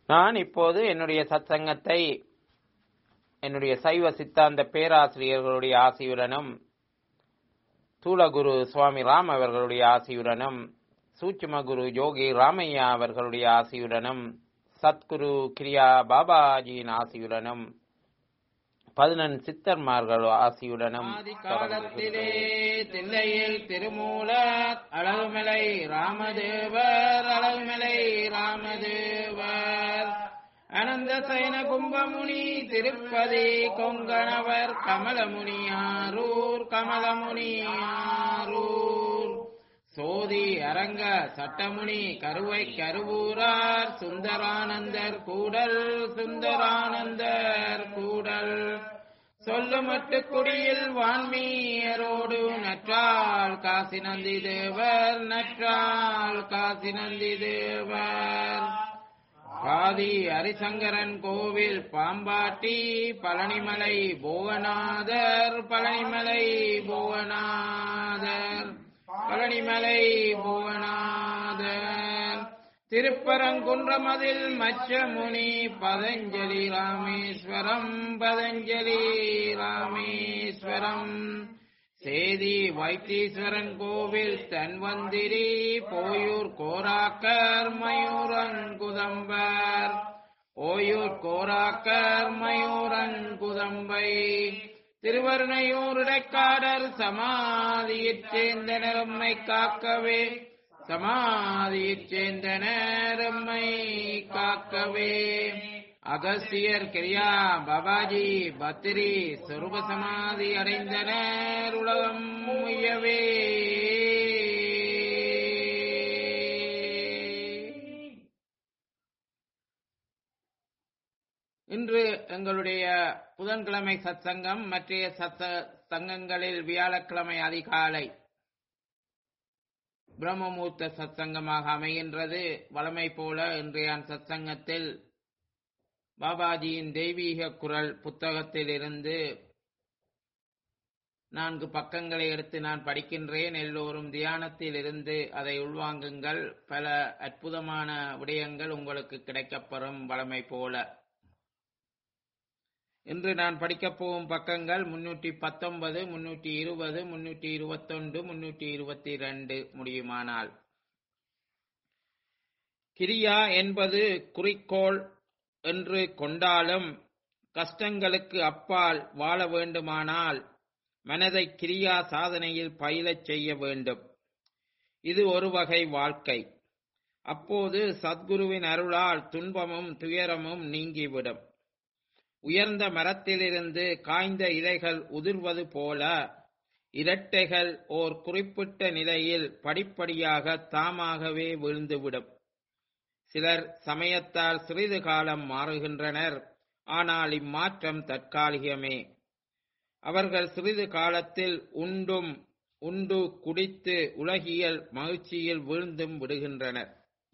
நான் இப்போது என்னுடைய சத்சங்கத்தை என்னுடைய சைவ சித்தாந்த பேராசிரியர்களுடைய ஆசியுடனும் தூளகுரு சுவாமி ராம் அவர்களுடைய ஆசியுடனும் சூட்சும குரு யோகி ராமையா அவர்களுடைய ஆசியுடனும் சத்குரு கிரியா பாபாஜியின் ஆசியுடனும் பதினெண் சித்தர்மார்கள் ஆசியுடனும் காலத்திலே தில்லையில் திருமூலர் அழகுமலை ராமதேவர் அழகுமலை ராமதேவர் அனந்த சயன கும்பமுனி திருப்பதி கொங்கணவர் கமலமுனியாரூர் கமலமுனியாரூர் சோதி அரங்க சட்டமுனி கருவை கருவூரார் சுந்தரானந்தர் கூடல் சுந்தரானந்தர் கூடல் சொல்லுமட்டு குடியில் வான்மீயரோடு நற்றாள் காசி நந்தி தேவர் நற்றாள் காசி நந்தி தேவர் பாதி ஹரிசங்கரன் கோவில் பாம்பாட்டி பழனிமலை புவனாதர் பழனிமலை புவனாதர் பழனிமலை புவனாதர் திருப்பரங்குன்றமதில் மச்சமுனி பதஞ்சலி ராமேஸ்வரம் பதஞ்சலி ராமேஸ்வரம் சேதி வைத்தீஸ்வரன் கோவில் தன்வந்திரி போயூர் கோராக்கர் மயூரங்குதம்பர் ஓயூர் கோராக்கர் மயூரங்குதம்பை திருவருணையூர் இடைக்காடர் சமாதியைச் சேர்ந்தனர் எம்மை காக்கவே சமாதியைச் சேர்ந்தனர் எம்மை காக்கவே அகஸ்தியர் கிரியா பாபாஜி பத்திரி சொருப சமாதி அடைந்தனர் உலகம் முயவே இன்று எங்களுடைய புதன்கிழமை சத்சங்கம் மற்றைய சத்த சங்கங்களில் வியாழக்கிழமை அதிகாலை பிரம்மமூர்த்த சத்சங்கமாக அமைகின்றது வளமை போல இன்றைய சத்சங்கத்தில் பாபாஜியின் தெய்வீக குரல் புத்தகத்தில் இருந்து நான்கு பக்கங்களை எடுத்து நான் படிக்கின்றேன் எல்லோரும் தியானத்தில் இருந்து அதை உள்வாங்குங்கள் பல அற்புதமான விடயங்கள் உங்களுக்கு கிடைக்கப்பெறும் வளமை போல இன்று நான் படிக்கப் போகும் பக்கங்கள் முன்னூற்றி பத்தொன்பது முன்னூற்றி இருபது முன்னூற்றி இருபத்தொன்று முன்னூற்றி இருபத்தி ரெண்டு முடியுமானால் கிரியா என்பது குறிக்கோள் என்று கொண்டாலும் கஷ்டங்களுக்கு அப்பால் வாழ வேண்டுமானால் மனதை கிரியா சாதனையில் பயிலச் செய்ய வேண்டும் இது ஒரு வகை வாழ்க்கை அப்போது சத்குருவின் அருளால் துன்பமும் துயரமும் நீங்கிவிடும் உயர்ந்த மரத்திலிருந்து காய்ந்த இலைகள் உதிர்வது போல இரட்டைகள் ஓர் குறிப்பிட்ட நிலையில் படிப்படியாக தாமாகவே வீழ்ந்துவிடும் சிலர் சமயத்தால் சிறிது காலம் மாறுகின்றனர் ஆனால் இம்மாற்றம் தற்காலிகமே அவர்கள் சிறிது காலத்தில் உண்டும் உண்டு குடித்து உலகியல் மகிழ்ச்சியில் வீழ்ந்தும் விடுகின்றனர்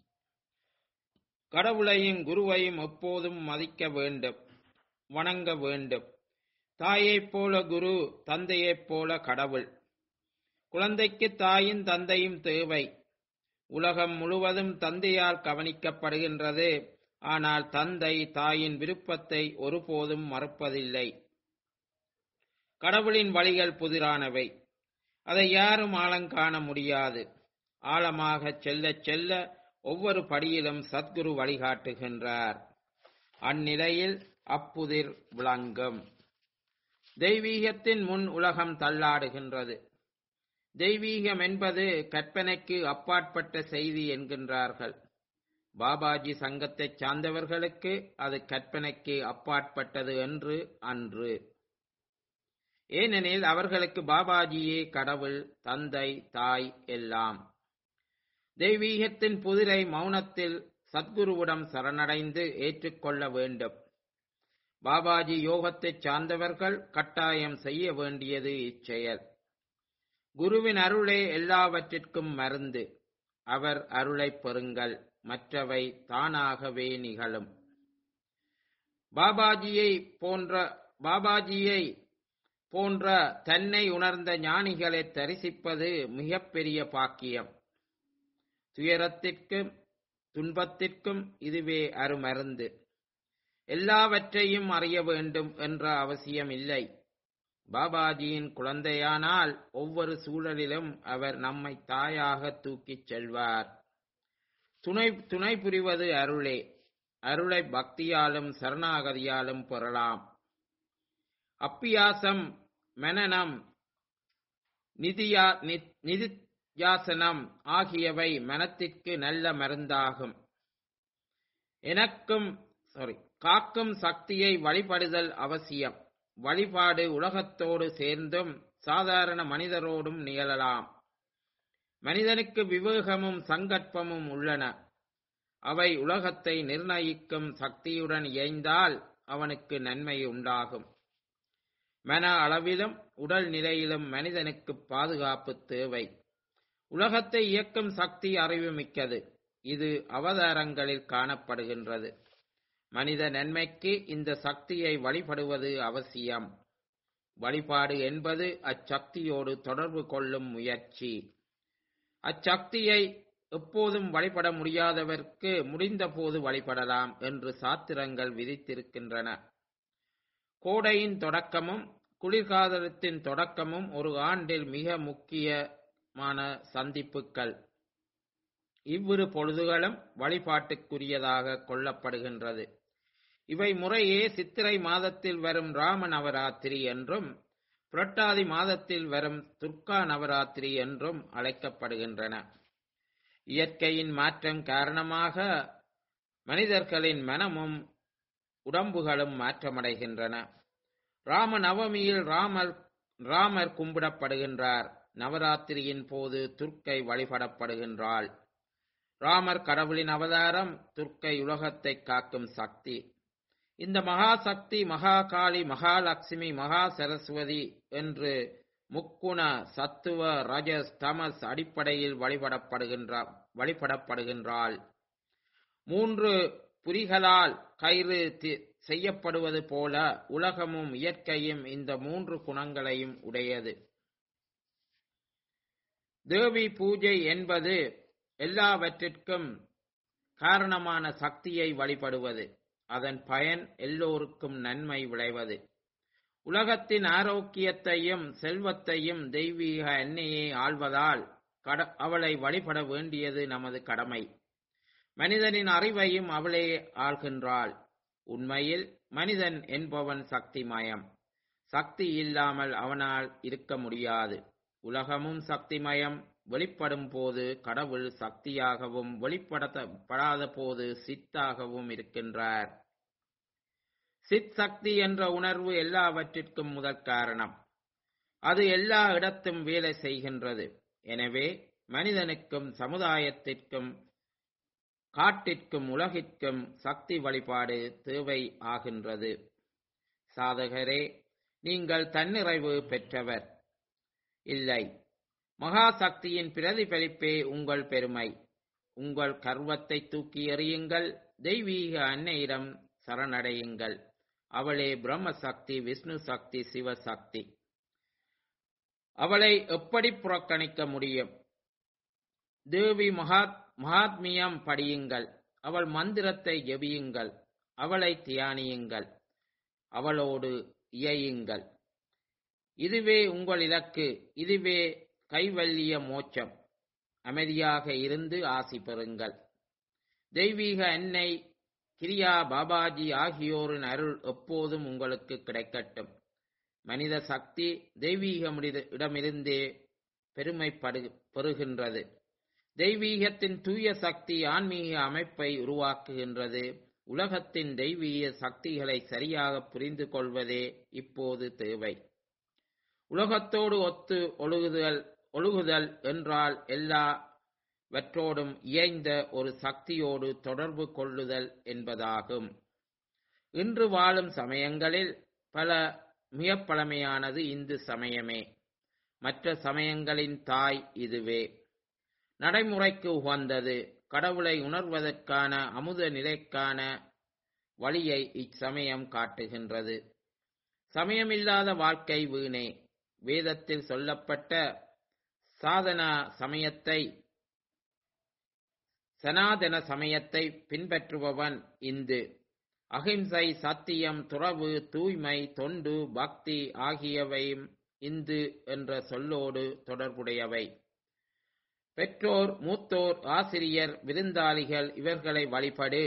கடவுளையும் குருவையும் எப்போதும் மதிக்க வேண்டும் வணங்க வேண்டும் தாயைப் போல குரு தந்தையைப் போல கடவுள் குழந்தைக்கு தாயும் தந்தையும் தேவை உலகம் முழுவதும் தந்தையால் கவனிக்கப்படுகின்றது ஆனால் தந்தை தாயின் விருப்பத்தை ஒருபோதும் மறுப்பதில்லை கடவுளின் வழிகள் புதிரானவை அதை யாரும் ஆழங்காண முடியாது ஆழமாக செல்ல செல்ல ஒவ்வொரு படியிலும் சத்குரு வழிகாட்டுகின்றார் அந்நிலையில் அப்புதிர் விளங்கும் தெய்வீகத்தின் முன் உலகம் தள்ளாடுகின்றது தெய்வீகம் என்பது கற்பனைக்கு அப்பாற்பட்ட செய்தி என்கின்றார்கள் பாபாஜி சங்கத்தைச் சார்ந்தவர்களுக்கு அது கற்பனைக்கு அப்பாற்பட்டது என்று அன்று ஏனெனில் அவர்களுக்கு பாபாஜியே கடவுள் தந்தை தாய் எல்லாம் தெய்வீகத்தின் புதிரை மௌனத்தில் சத்குருவிடம் சரணடைந்து ஏற்றுக்கொள்ள வேண்டும் பாபாஜி யோகத்தைச் சார்ந்தவர்கள் கட்டாயம் செய்ய வேண்டியது இச்செயல் குருவின் அருளே எல்லாவற்றிற்கும் மருந்து அவர் அருளைப் பெறுங்கள் மற்றவை தானாகவே நிகழும் பாபாஜியை போன்ற பாபாஜியை போன்ற தன்னை உணர்ந்த ஞானிகளை தரிசிப்பது மிகப்பெரிய பாக்கியம் துயரத்திற்கும் துன்பத்திற்கும் இதுவே அருமருந்து எல்லாவற்றையும் அறிய வேண்டும் என்ற அவசியம் இல்லை பாபாஜியின் குழந்தையானால் ஒவ்வொரு சூழலிலும் அவர் நம்மை தாயாக தூக்கிச் செல்வார் துணை துணை புரிவது அருளே அருளை பக்தியாலும் சரணாகதியாலும் பெறலாம் அப்பியாசம் மனனம் நிதியா நி- நிதியாசனம் ஆகியவை மனத்திற்கு நல்ல மருந்தாகும் எனக்கும் சாரி காக்கும் சக்தியை வழிபடுதல் அவசியம் வழிபாடு உலகத்தோடு சேர்ந்தும் சாதாரண மனிதரோடும் நிகழலாம் மனிதனுக்கு விவேகமும் சங்கற்பமும் உள்ளன அவை உலகத்தை நிர்ணயிக்கும் சக்தியுடன் இயைந்தால் அவனுக்கு நன்மை உண்டாகும் மன அளவிலும் உடல் நிலையிலும் மனிதனுக்கு பாதுகாப்பு தேவை உலகத்தை இயக்கும் சக்தி அறிவுமிக்கது இது அவதாரங்களில் காணப்படுகின்றது மனித நன்மைக்கு இந்த சக்தியை வழிபடுவது அவசியம் வழிபாடு என்பது அச்சக்தியோடு தொடர்பு கொள்ளும் முயற்சி அச்சக்தியை எப்போதும் வழிபட முடியாதவர்க்கு முடிந்தபோது வழிபடலாம் என்று சாத்திரங்கள் விதித்திருக்கின்றன கோடையின் தொடக்கமும் குளிர்காலத்தின் தொடக்கமும் ஒரு ஆண்டில் மிக முக்கியமான சந்திப்புகள் இவ்விரு பொழுதுகளும் வழிபாட்டுக்குரியதாக கொள்ளப்படுகின்றது இவை முறையே சித்திரை மாதத்தில் வரும் ராம நவராத்திரி என்றும் புரட்டாதி மாதத்தில் வரும் துர்கா நவராத்திரி என்றும் அழைக்கப்படுகின்றன இயற்கையின் மாற்றம் காரணமாக மனிதர்களின் மனமும் உடம்புகளும் மாற்றமடைகின்றன ராம நவமியில் ராமர் ராமர் கும்பிடப்படுகின்றார் நவராத்திரியின் போது துர்க்கை வழிபடப்படுகின்றாள் ராமர் கடவுளின் அவதாரம் துர்க்கை உலகத்தை காக்கும் சக்தி இந்த மகா சக்தி மகா காளி மகாலட்சுமி மகா சரஸ்வதி என்று முக்குண சத்துவ ரஜஸ் தமஸ் அடிப்படையில் வழிபடப்படுகின்ற வழிபடப்படுகின்றாள் மூன்று புரிகளால் கயிறு தி- செய்யப்படுவது போல உலகமும் இயற்கையும் இந்த மூன்று குணங்களையும் உடையது தேவி பூஜை என்பது எல்லாவற்றிற்கும் காரணமான சக்தியை வழிபடுவது அதன் பயன் எல்லோருக்கும் நன்மை விளைவது உலகத்தின் ஆரோக்கியத்தையும் செல்வத்தையும் தெய்வீக எண்ணெயை ஆள்வதால் கட அவளை வழிபட வேண்டியது நமது கடமை மனிதனின் அறிவையும் அவளே ஆள்கின்றாள் உண்மையில் மனிதன் என்பவன் சக்திமயம் சக்தி இல்லாமல் அவனால் இருக்க முடியாது உலகமும் சக்திமயம் வெளிப்படும் போது கடவுள் சக்தியாகவும் வெளிப்படுத்தப்படாத போது சித்தாகவும் இருக்கின்றார் சித் சக்தி என்ற உணர்வு எல்லாவற்றிற்கும் முதற் காரணம் அது எல்லா இடத்தும் வேலை செய்கின்றது எனவே மனிதனுக்கும் சமுதாயத்திற்கும் காட்டிற்கும் உலகிற்கும் சக்தி வழிபாடு தேவை ஆகின்றது சாதகரே நீங்கள் தன்னிறைவு பெற்றவர் இல்லை மகா சக்தியின் பிரதிபலிப்பே உங்கள் பெருமை உங்கள் கர்வத்தை தூக்கி எறியுங்கள் தெய்வீக அன்னையிடம் சரணடையுங்கள் அவளே பிரம்ம சக்தி விஷ்ணு சக்தி சிவசக்தி அவளை எப்படி புறக்கணிக்க முடியும் தேவி மகாத் மகாத்மியம் படியுங்கள் அவள் மந்திரத்தை ஜெபியுங்கள் அவளை தியானியுங்கள் அவளோடு இயையுங்கள் இதுவே உங்கள் இலக்கு இதுவே கைவல்லிய மோட்சம் அமைதியாக இருந்து ஆசி பெறுங்கள் தெய்வீக அன்னை கிரியா பாபாஜி ஆகியோரின் அருள் எப்போதும் உங்களுக்கு கிடைக்கட்டும் மனித சக்தி தெய்வீக இடமிருந்தே பெருமைப்படு பெறுகின்றது தெய்வீகத்தின் தூய சக்தி ஆன்மீக அமைப்பை உருவாக்குகின்றது உலகத்தின் தெய்வீக சக்திகளை சரியாக புரிந்து கொள்வதே இப்போது தேவை உலகத்தோடு ஒத்து ஒழுகுதல் ஒழுகுதல் என்றால் எல்லாவற்றோடும் இயைந்த ஒரு சக்தியோடு தொடர்பு கொள்ளுதல் என்பதாகும் இன்று வாழும் சமயங்களில் பல மிக பழமையானது இந்து சமயமே மற்ற சமயங்களின் தாய் இதுவே நடைமுறைக்கு உகந்தது கடவுளை உணர்வதற்கான அமுத நிலைக்கான வழியை இச்சமயம் காட்டுகின்றது சமயமில்லாத வாழ்க்கை வீணே வேதத்தில் சொல்லப்பட்ட சாதனா சமயத்தை சனாதன சமயத்தை பின்பற்றுபவன் இந்து அகிம்சை சத்தியம் துறவு தூய்மை தொண்டு பக்தி ஆகியவையும் இந்து என்ற சொல்லோடு தொடர்புடையவை பெற்றோர் மூத்தோர் ஆசிரியர் விருந்தாளிகள் இவர்களை வழிபடு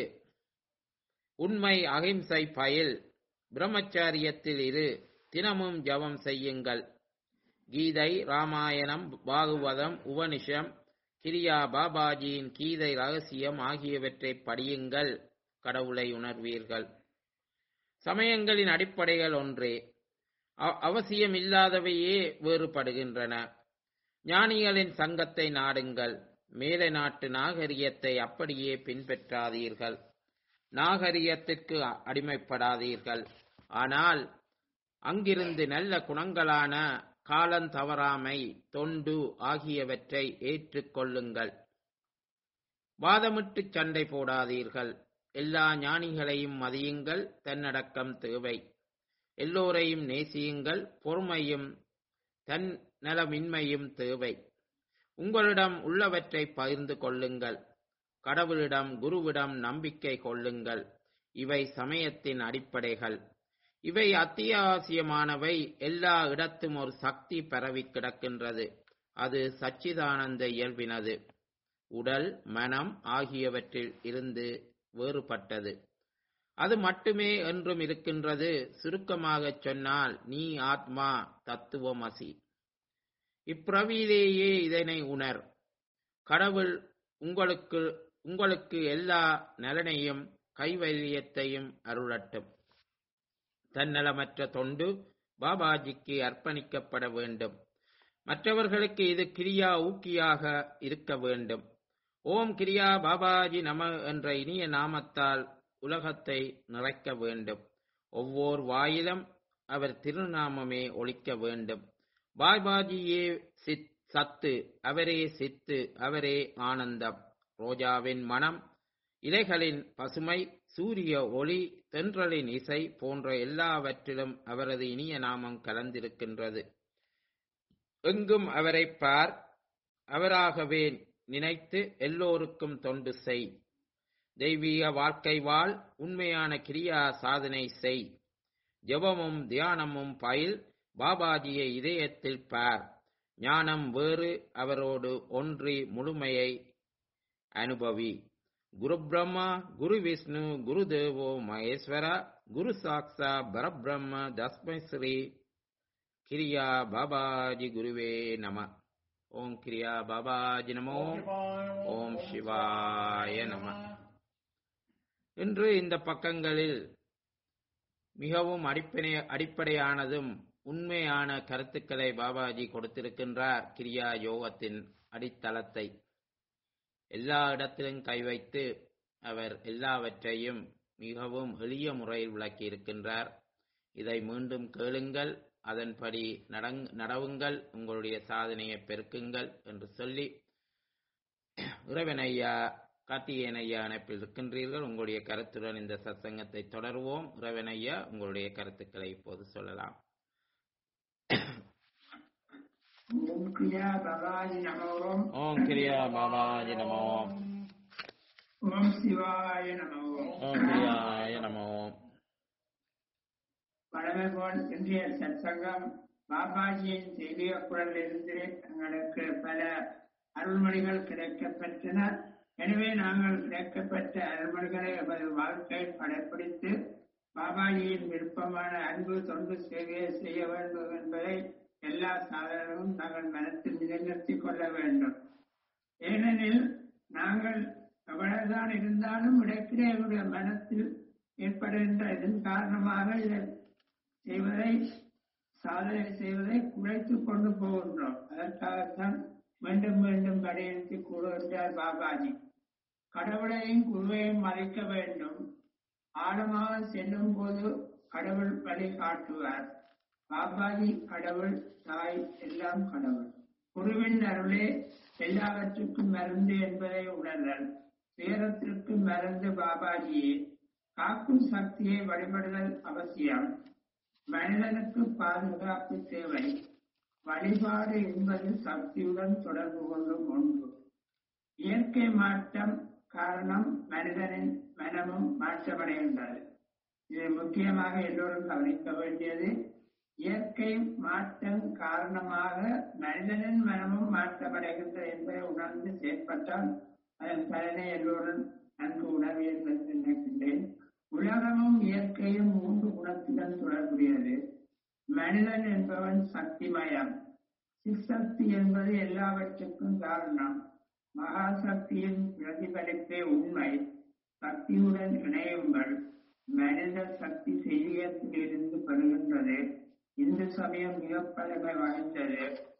உண்மை அகிம்சை பயில் பிரம்மச்சாரியத்தில் இரு தினமும் ஜபம் செய்யுங்கள் கீதை ராமாயணம் பாகுவதம் உபனிஷம் கிரியா பாபாஜியின் கீதை ரகசியம் ஆகியவற்றை படியுங்கள் கடவுளை உணர்வீர்கள் சமயங்களின் அடிப்படைகள் ஒன்றே அ- அவசியமில்லாதவையே வேறுபடுகின்றன ஞானிகளின் சங்கத்தை நாடுங்கள் மேலை நாட்டு நாகரிகத்தை அப்படியே பின்பற்றாதீர்கள் நாகரிகத்திற்கு அ- அடிமைப்படாதீர்கள் ஆனால் அங்கிருந்து நல்ல குணங்களான காலந்தவறாமை தொண்டு ஆகியவற்றை ஏற்றுக்கொள்ளுங்கள் வாதமிட்டு சண்டை போடாதீர்கள் எல்லா ஞானிகளையும் மதியுங்கள் தன்னடக்கம் தேவை எல்லோரையும் நேசியுங்கள் பொறுமையும் தன் நலமின்மையும் தேவை உங்களிடம் உள்ளவற்றை பகிர்ந்து கொள்ளுங்கள் கடவுளிடம் குருவிடம் நம்பிக்கை கொள்ளுங்கள் இவை சமயத்தின் அடிப்படைகள் இவை அத்தியாவசியமானவை எல்லா இடத்தும் ஒரு சக்தி பரவி கிடக்கின்றது அது சச்சிதானந்த இயல்பினது உடல் மனம் ஆகியவற்றில் இருந்து வேறுபட்டது அது மட்டுமே என்றும் இருக்கின்றது சுருக்கமாகச் சொன்னால் நீ ஆத்மா தத்துவமசி இப்பிரவியிலேயே இதனை உணர் கடவுள் உங்களுக்கு உங்களுக்கு எல்லா நலனையும் கைவல்யத்தையும் அருளட்டும் தன்னலமற்ற தொண்டு பாபாஜிக்கு அர்ப்பணிக்கப்பட வேண்டும் மற்றவர்களுக்கு இது கிரியா ஊக்கியாக இருக்க வேண்டும் ஓம் கிரியா பாபாஜி நம என்ற இனிய நாமத்தால் உலகத்தை நிறைக்க வேண்டும் ஒவ்வொரு வாயிலும் அவர் திருநாமமே ஒழிக்க வேண்டும் பாபாஜியே சித் சத்து அவரே சித்து அவரே ஆனந்தம் ரோஜாவின் மனம் இலைகளின் பசுமை சூரிய ஒளி தென்றலின் இசை போன்ற எல்லாவற்றிலும் அவரது இனிய நாமம் கலந்திருக்கின்றது எங்கும் அவரை பார் அவராகவே நினைத்து எல்லோருக்கும் தொண்டு செய் தெய்வீக வாழ்க்கை வாழ் உண்மையான கிரியா சாதனை செய் ஜெபமும் தியானமும் பயில் பாபாஜியை இதயத்தில் பார் ஞானம் வேறு அவரோடு ஒன்றி முழுமையை அனுபவி குரு பிரம்மா குரு விஷ்ணு குரு தேவோ மகேஸ்வர குரு சாக்ஷா பரபிரம்ம தஸ்மை ஸ்ரீ கிரியா பாபாஜி குருவே நம ஓம் கிரியா பாபாஜி நமோ ஓம் சிவாய நம இன்று இந்த பக்கங்களில் மிகவும் அடிப்படை அடிப்படையானதும் உண்மையான கருத்துக்களை பாபாஜி கொடுத்திருக்கின்றார் கிரியா யோகத்தின் அடித்தளத்தை எல்லா இடத்திலும் கை வைத்து அவர் எல்லாவற்றையும் மிகவும் எளிய முறையில் விளக்கி இருக்கின்றார் இதை மீண்டும் கேளுங்கள் அதன்படி நடங் நடவுங்கள் உங்களுடைய சாதனையை பெருக்குங்கள் என்று சொல்லி இறைவன் ஐயா கார்த்திகேயன் ஐயா அணைப்பில் இருக்கின்றீர்கள் உங்களுடைய கருத்துடன் இந்த சத்சங்கத்தை தொடருவோம் இறைவன் ஐயா உங்களுடைய கருத்துக்களை இப்போது சொல்லலாம் ஓம் கிரியா பவாஜி நமோம் ஓம் கிரியா பாபாஜி நமோ ஓம் சிவாய நமோம் ஓம் கிரியாய நமோ வளமை போல் இன்றைய சத்சங்கம் பாபாஜியின் தெய்வீக குரலிலிருந்து எங்களுக்கு பல அருள்மொழிகள் கிடைக்கப்பெற்றன எனவே நாங்கள் கிடைக்கப்பெற்ற அருள்மொழிகளை எமது வாழ்க்கையில் கடைப்பிடித்து பாபாஜியின் விருப்பமான அன்பு தொண்டு சேவையை செய்ய வேண்டும் என்பதை எல்லா சாதனரும் நாங்கள் மனத்தில் நிலைநிறுத்திக் கொள்ள வேண்டும் ஏனெனில் நாங்கள் எவ்வளவுதான் இருந்தாலும் இடைக்கிடையே எங்களுடைய மனத்தில் ஏற்படுகின்ற இதன் காரணமாக இதை செய்வதை சாதனை செய்வதை குறைத்துக் கொண்டு போகின்றோம் அதற்காகத்தான் மீண்டும் மீண்டும் வலியுறுத்தி கூறுகின்றார் பாபாஜி கடவுளையும் குருவையும் மதிக்க வேண்டும் ஆழமாக செல்லும் போது கடவுள் வழி காட்டுவார் பாபாஜி கடவுள் தாய் எல்லாம் கடவுள் குருவின் அருளே எல்லாவற்றுக்கும் மருந்து என்பதை உணர்தல் துயரத்திற்கு மருந்து பாபாஜியே காக்கும் சக்தியை வழிபடுதல் அவசியம் மனிதனுக்கு பாதுகாப்பு தேவை வழிபாடு என்பது சக்தியுடன் தொடர்பு கொள்ளும் ஒன்று இயற்கை மாற்றம் காரணம் மனிதனின் மனமும் மாற்றமடைகின்றது இது முக்கியமாக எல்லோரும் கவனிக்க வேண்டியது இயற்கை மாற்றம் காரணமாக மனிதனின் மனமும் மாற்றமடைகின்றது என்பதை உணர்ந்து செயற்பட்டால் அதன் பலனை எல்லோரும் நன்கு உணர்வீர்கள் என்று நினைக்கின்றேன் உலகமும் இயற்கையும் மூன்று குணத்துடன் தொடர்புடையது மனிதன் என்பவன் சக்திமயம் சிற்சக்தி என்பது எல்லாவற்றுக்கும் காரணம் மகாசக்தியின் பிரதிபலிப்பே உண்மை சக்தியுடன் இணையுங்கள் மனித சக்தி செய்தியத்திலிருந்து பெறுகின்றது இந்து சமயம் மிக பழமை வாய்ந்தது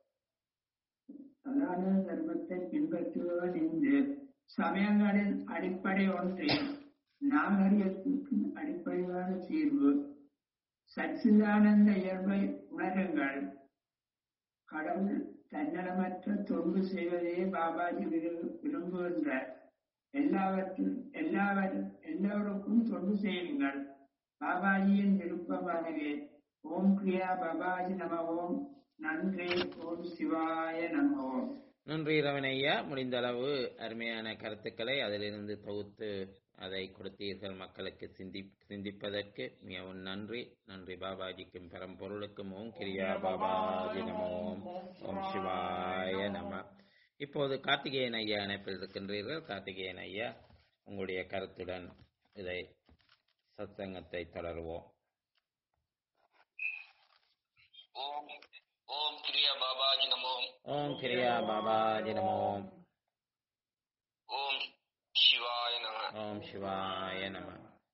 சதான தர்மத்தை பின்பற்றுபவன் இந்து சமயங்களின் அடிப்படை ஒன்றில் நாகரிகத்திற்கு அடிப்படையான தீர்வு சச்சிதானந்த இயல்பை உணருங்கள் கடவுள் தன்னலமற்ற தொண்டு செய்வதையே பாபாஜி விரு- விரும்புகின்றார் எல்லாவற்றும் எல்லாவற்றும் எல்லோருக்கும் தொண்டு செய்யுங்கள் பாபாஜியின் விருப்பம் அதுவே ஓம் கிரியா பாபாஜி நம ஓம் நன்றி ஓம் சிவாய நம ஓம் நன்றி ரவன் ஐயா முடிந்த அளவு அருமையான கருத்துக்களை அதிலிருந்து தொகுத்து அதை கொடுத்தீர்கள் மக்களுக்கு சிந்தி சிந்திப்பதற்கு மிகவும் நன்றி நன்றி பாபாஜிக்கும் பரம்பொருளுக்கும் ஓம் கிரியா பாபாஜி நம ஓம் ஓம் சிவாய நம இப்போது கார்த்திகேயன் ஐயா இணைப்பில் இருக்கின்றீர்கள் கார்த்திகேயன் ஐயா உங்களுடைய கருத்துடன் இதை சத்சங்கத்தை தொடருவோம் ஓம் ஓம் கிரியா பாபாஜி நமோ ஓம் கிரியா பாபாஜி நம ஓம் ஓம் சிவாய நம ஓம் சிவாய நம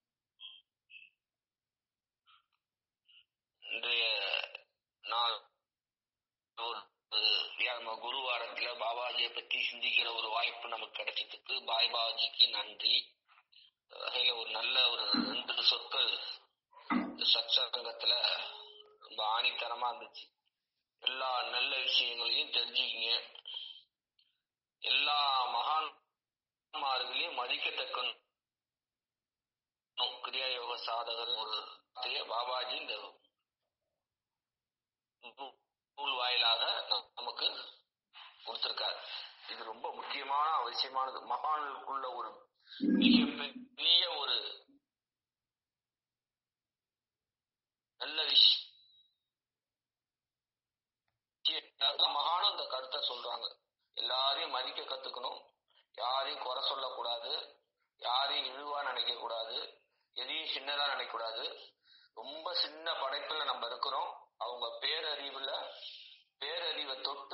இன்றைய நாள் ஒரு வியாழம குருவாரத்துல பாபாஜியை பத்தி சிந்திக்கிற ஒரு வாய்ப்பு நமக்கு கிடைச்சதுக்கு பாபாஜிக்கு நன்றி வகையில ஒரு நல்ல ஒரு ரெண்டு சொற்கள் சத்சங்கத்துல ரொம்ப ஆணித்தரமா இருந்துச்சு எல்லா நல்ல விஷயங்களையும் தெரிஞ்சுக்கிங்க எல்லா மகான்மார்களையும் மதிக்கத்தக்க கிரியா யோக சாதகர் ஒரு வார்த்தையை பாபாஜி இந்த நூ- நூல் வாயிலாக ந- நமக்கு கொடுத்திருக்காரு இது ரொம்ப முக்கியமான அவசியமானது மகான்களுக்குள்ள ஒரு மிகப்பெரிய ஒரு நல்ல விஷயம் எல்லா மகானும் இந்த கருத்தை சொல்றாங்க எல்லாரையும் மதிக்க கத்துக்கணும் யாரையும் குறை சொல்லக்கூடாது யாரையும் இழிவா நினைக்க கூடாது எதையும் சின்னதா நினைக்க கூடாது ரொம்ப சின்ன படைப்புல நம்ம இருக்கிறோம் அவங்க பேரறிவுல பேரறிவை தொட்டு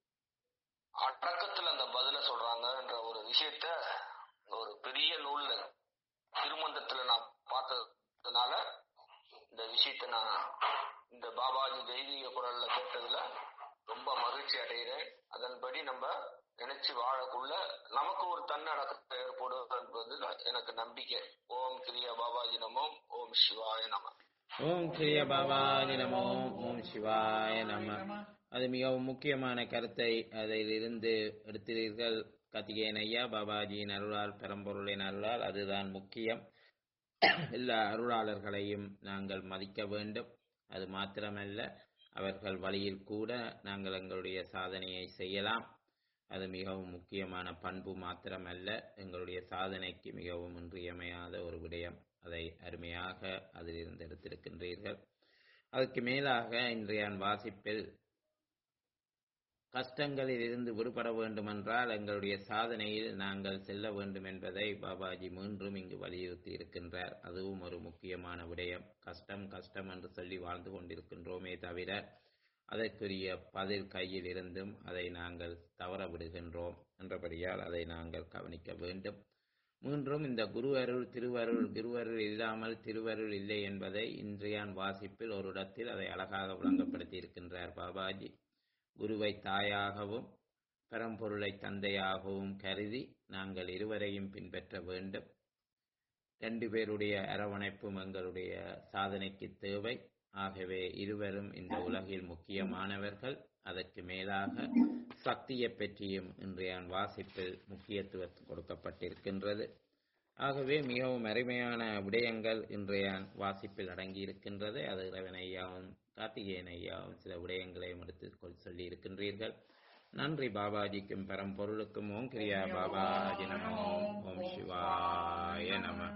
அடக்கத்துல அந்த பதில சொல்றாங்கன்ற ஒரு விஷயத்த ஒரு பெரிய நூல்ல திருமந்தத்துல நான் பார்த்ததுனால இந்த விஷயத்த நான் இந்த பாபாஜி தெய்வீக குரல்ல கேட்டதுல ரொம்ப மகிழ்ச்சி அடைகிறேன் அதன்படி நம்ம நினைச்சு வாழக்குள்ள நமக்கு ஒரு தன்னடக்கத்தை ஏற்படும் என்பது எனக்கு நம்பிக்கை ஓம் கிரியா பாபாஜி நமோம் ஓம் சிவாய நம ஓம் கிரிய பாபாஜி நமோ ஓம் சிவாய நம அது மிகவும் முக்கியமான கருத்தை அதிலிருந்து எடுத்தீர்கள் கார்த்திகேயன் ஐயா பாபாஜியின் அருளால் பெரம்பொருளின் அருளால் அதுதான் முக்கியம் எல்லா அருளாளர்களையும் நாங்கள் மதிக்க வேண்டும் அது மாத்திரமல்ல அவர்கள் வழியில் கூட நாங்கள் எங்களுடைய சாதனையை செய்யலாம் அது மிகவும் முக்கியமான பண்பு மாத்திரமல்ல எங்களுடைய சாதனைக்கு மிகவும் இன்றியமையாத ஒரு விடயம் அதை அருமையாக அதிலிருந்து எடுத்திருக்கின்றீர்கள் அதற்கு மேலாக இன்றைய வாசிப்பில் கஷ்டங்களில் இருந்து விடுபட வேண்டுமென்றால் எங்களுடைய சாதனையில் நாங்கள் செல்ல வேண்டும் என்பதை பாபாஜி மீண்டும் இங்கு வலியுறுத்தி இருக்கின்றார் அதுவும் ஒரு முக்கியமான விடயம் கஷ்டம் கஷ்டம் என்று சொல்லி வாழ்ந்து கொண்டிருக்கின்றோமே தவிர அதற்குரிய பதில் கையில் இருந்தும் அதை நாங்கள் தவற விடுகின்றோம் என்றபடியால் அதை நாங்கள் கவனிக்க வேண்டும் மூன்றும் இந்த குரு அருள் திருவருள் திருவருள் இல்லாமல் திருவருள் இல்லை என்பதை இன்றையான் வாசிப்பில் ஒரு இடத்தில் அதை அழகாக விளங்கப்படுத்தி இருக்கின்றார் பாபாஜி குருவை தாயாகவும் பரம்பொருளை தந்தையாகவும் கருதி நாங்கள் இருவரையும் பின்பற்ற வேண்டும் ரெண்டு பேருடைய அரவணைப்பும் எங்களுடைய சாதனைக்கு தேவை ஆகவே இருவரும் இந்த உலகில் முக்கியமானவர்கள் அதற்கு மேலாக சக்தியை பற்றியும் இன்றைய வாசிப்பில் முக்கியத்துவம் கொடுக்கப்பட்டிருக்கின்றது ஆகவே மிகவும் அருமையான விடயங்கள் இன்றைய வாசிப்பில் அடங்கியிருக்கின்றது அது இறைவன் ஐயாவும் கார்த்திகேயன் ஐயாவும் சில விடயங்களையும் எடுத்து கொள் சொல்லி இருக்கின்றீர்கள் நன்றி பாபாஜிக்கும் பரம்பொருளுக்கும் ஓம் கிரியா பாபாஜி நமோ ஓம் சிவாய நம